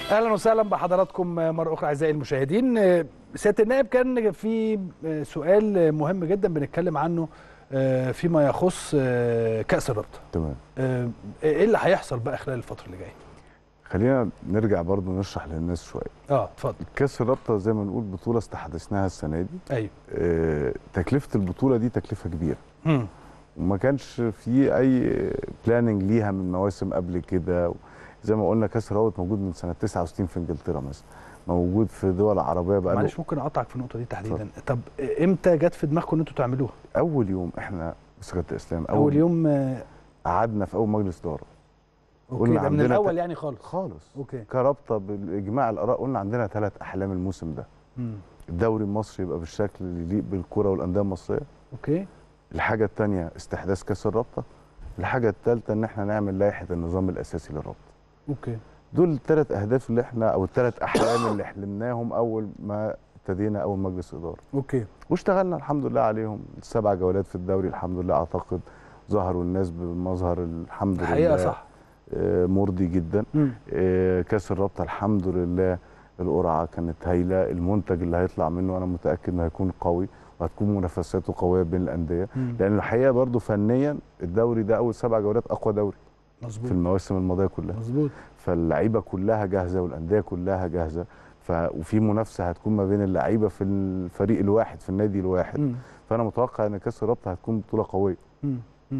اهلا وسهلا بحضراتكم مره اخرى اعزائي المشاهدين سياده النائب كان في سؤال مهم جدا بنتكلم عنه فيما يخص كاس الرابطه تمام ايه اللي هيحصل بقى خلال الفتره اللي جايه خلينا نرجع برضو نشرح للناس شويه اه اتفضل كاس الرابطه زي ما نقول بطوله استحدثناها السنه دي ايوه آه تكلفه البطوله دي تكلفه كبيره مم. وما كانش في اي بلاننج ليها من مواسم قبل كده زي ما قلنا كاس الرابط موجود من سنه 69 في انجلترا مثلا موجود في دول عربيه بقى معلش ممكن اقطعك في النقطه دي تحديدا طب امتى جت في دماغكم ان انتوا تعملوها اول يوم احنا بصيغه الاسلام اول, أول يوم قعدنا في اول مجلس اداره اوكي ده من الاول يعني خالص خالص اوكي كرابطه بالاجماع الاراء قلنا عندنا ثلاث احلام الموسم ده مم. الدوري المصري يبقى بالشكل اللي يليق بالكره والانديه المصريه اوكي الحاجه الثانيه استحداث كاس الرابطه الحاجه الثالثه ان احنا نعمل لائحه النظام الاساسي للرابطه اوكي دول الثلاث اهداف اللي احنا او الثلاث احلام اللي حلمناهم اول ما ابتدينا اول مجلس اداره اوكي واشتغلنا الحمد لله عليهم السبع جولات في الدوري الحمد لله اعتقد ظهروا الناس بمظهر الحمد لله الحقيقه صح مرضي جدا مم. كاس الرابطه الحمد لله القرعه كانت هايله المنتج اللي هيطلع منه انا متاكد انه هيكون قوي وهتكون منافساته قويه بين الانديه مم. لان الحقيقه برضو فنيا الدوري ده اول سبع جولات اقوى دوري مظبوط في المواسم الماضيه كلها مظبوط فاللعيبه كلها جاهزه والانديه كلها جاهزه ف... وفي منافسه هتكون ما بين اللعيبه في الفريق الواحد في النادي الواحد مم. فانا متوقع ان كاس الرابطه هتكون بطوله قويه مم. مم.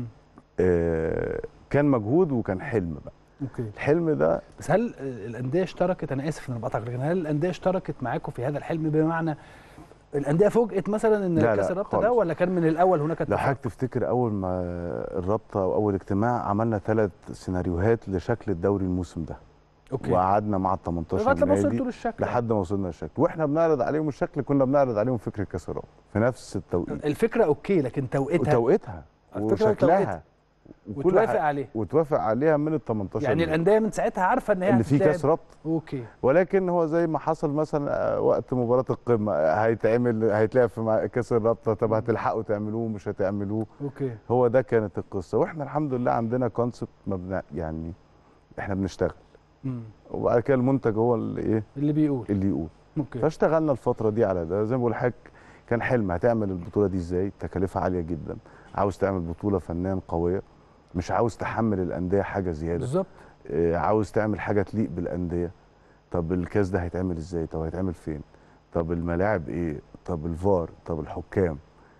آه كان مجهود وكان حلم بقى اوكي الحلم ده بس هل الانديه اشتركت انا اسف ان انا بقطعك لكن هل الانديه اشتركت معاكم في هذا الحلم بمعنى الانديه فوجئت مثلا ان لا كاس لا الرابطه ده خالص. ولا كان من الاول هناك لو اتفاق؟ حضرتك تفتكر اول ما الرابطه او اول اجتماع عملنا ثلاث سيناريوهات لشكل الدوري الموسم ده اوكي وقعدنا مع ال 18 لغايه لما نادي وصلتوا للشكل لحد ما وصلنا للشكل واحنا بنعرض عليهم الشكل كنا بنعرض عليهم فكره كاس الرابطه في نفس التوقيت الفكره اوكي لكن توقيتها وتوقيتها الفكرة وشكلها وكل وتوافق حاجة. عليه وتوافق عليها من ال 18 يعني نادي. الانديه من ساعتها عارفه ان هي اللي فيه هتتلعب. كاس رابطه اوكي ولكن هو زي ما حصل مثلا وقت مباراه القمه هيتعمل هيتلعب في مع- كاس الرابطه طب هتلحقوا تعملوه مش هتعملوه اوكي هو ده كانت القصه واحنا الحمد لله عندنا كونسبت مبنى يعني احنا بنشتغل مم. وبعد كده المنتج هو اللي ايه اللي بيقول اللي يقول اوكي فاشتغلنا الفتره دي على ده زي ما بقول لحضرتك كان حلم هتعمل البطوله دي ازاي تكاليفها عاليه جدا عاوز تعمل بطوله فنيا قويه مش عاوز تحمل الانديه حاجه زياده بالظبط آه، عاوز تعمل حاجه تليق بالانديه طب الكاس ده هيتعمل ازاي طب هيتعمل فين طب الملاعب ايه طب الفار طب الحكام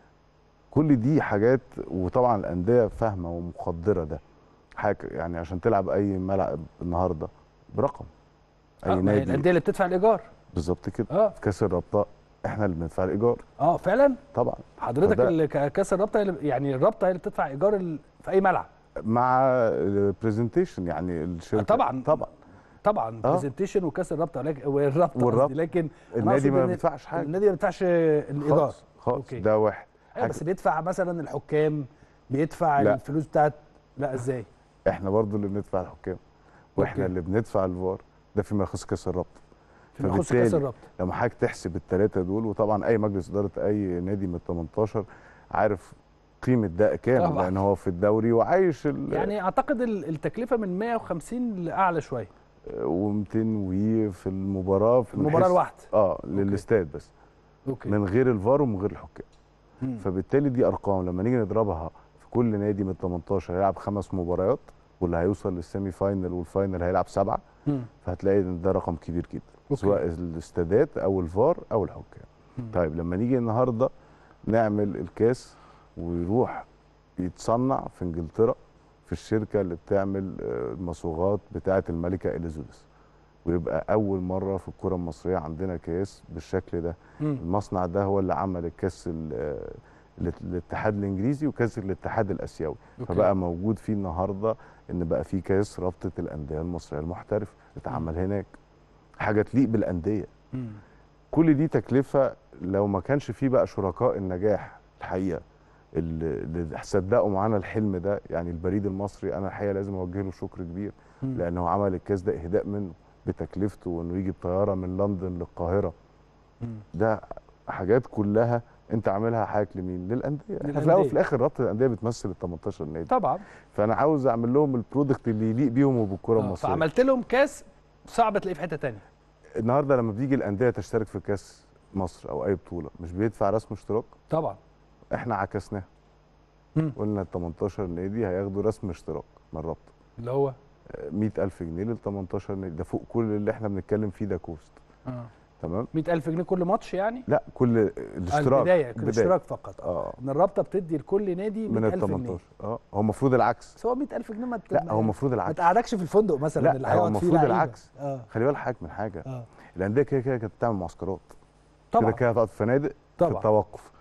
كل دي حاجات وطبعا الانديه فاهمه ومقدره ده حاجه يعني عشان تلعب اي ملعب النهارده برقم آه، اي ما هي نادي الانديه اللي بتدفع الايجار بالظبط كده اه في كاس الرابطه احنا اللي بندفع الايجار اه فعلا طبعا حضرتك فده- اللي ك- كاس الرابطه هي اللي- يعني الرابطه هي اللي بتدفع ايجار ال... في اي ملعب مع البرزنتيشن يعني الشركه طبعا. طبعا طبعا آه. برزنتيشن وكاس الرابطه ولكن والرابطه والرابطة. قصدي لكن أنا النادي أقصد ما إن بيدفعش حاجه النادي ما بيدفعش الايجار خالص خالص أوكي. ده واحد ايوه حاجة- بس بيدفع مثلا الحكام بيدفع لا. الفلوس بتاعت لا ازاي احنا برضو اللي بندفع الحكام واحنا أوكي. اللي بندفع الفار ده فيما يخص كاس الرابطه فيما يخص فبالتالي كاس الرابطه لما حضرتك تحسب الثلاثه دول وطبعا اي مجلس اداره اي نادي من ال 18 عارف قيمه ده كام طبعاً. لان هو في الدوري وعايش ال يعني اعتقد ال- التكلفه من 150 لاعلى شويه و200 وي في المباراه في المباراه الواحده اه للاستاد بس اوكي من غير الفار ومن غير الحكام مم. فبالتالي دي ارقام لما نيجي نضربها في كل نادي من 18 هيلعب خمس مباريات واللي هيوصل للسيمي فاينل والفاينل هيلعب سبعه مم. فهتلاقي ان ده رقم كبير جدا أوكي. سواء الاستادات او الفار او الحكام مم. طيب لما نيجي النهارده نعمل الكاس ويروح يتصنع في انجلترا في الشركه اللي بتعمل آه، المصوغات بتاعه الملكه اليزابيث ويبقى اول مره في الكره المصريه عندنا كاس بالشكل ده مم. المصنع ده هو اللي عمل الكاس ال- آه، الات- الاتحاد الانجليزي وكاس الاتحاد الاسيوي أوكي. فبقى موجود فيه النهارده ان بقى في كاس رابطه الانديه المصريه المحترفه اتعمل هناك حاجه تليق بالانديه مم. كل دي تكلفه لو ما كانش فيه بقى شركاء النجاح الحقيقه اللي اللي صدقوا معانا الحلم ده يعني البريد المصري انا الحقيقه لازم اوجه له شكر كبير مم. لانه عمل الكاس ده اهداء منه بتكلفته وانه يجي بطياره من لندن للقاهره مم. ده حاجات كلها انت عاملها حضرتك لمين؟ للانديه احنا في للأندية. الاول وفي الاخر رابطه الانديه بتمثل ال 18 نادي طبعا فانا عاوز اعمل لهم البرودكت اللي يليق بيهم وبالكره آه، المصريه فعملت لهم كاس صعب تلاقيه في حته تانية النهارده لما بتيجي الانديه تشترك في كاس مصر او اي بطوله مش بيدفع رسم اشتراك طبعا احنا عكسناها مم. قلنا ال 18 نادي هياخدوا رسم اشتراك من الرابطه اللي هو 100000 جنيه لل 18 نادي ده فوق كل اللي احنا بنتكلم فيه ده كوست آه. تمام 100000 جنيه كل ماتش يعني لا كل الاشتراك البدايه كل اشتراك فقط اه ان الرابطه بتدي لكل نادي من 100000 ال جنيه 18 اه هو المفروض العكس بس هو 100000 جنيه ما ت- لا هو المفروض ما العكس تقعدكش في الفندق مثلا لا، اللي هو هيقعد فيه المفروض لعيبة. العكس. اه خلي بالك حضرتك من حاجه اه الانديه كده كده كانت بتعمل معسكرات كده طبعا كده هتقعد في فنادق في طبعا التوقف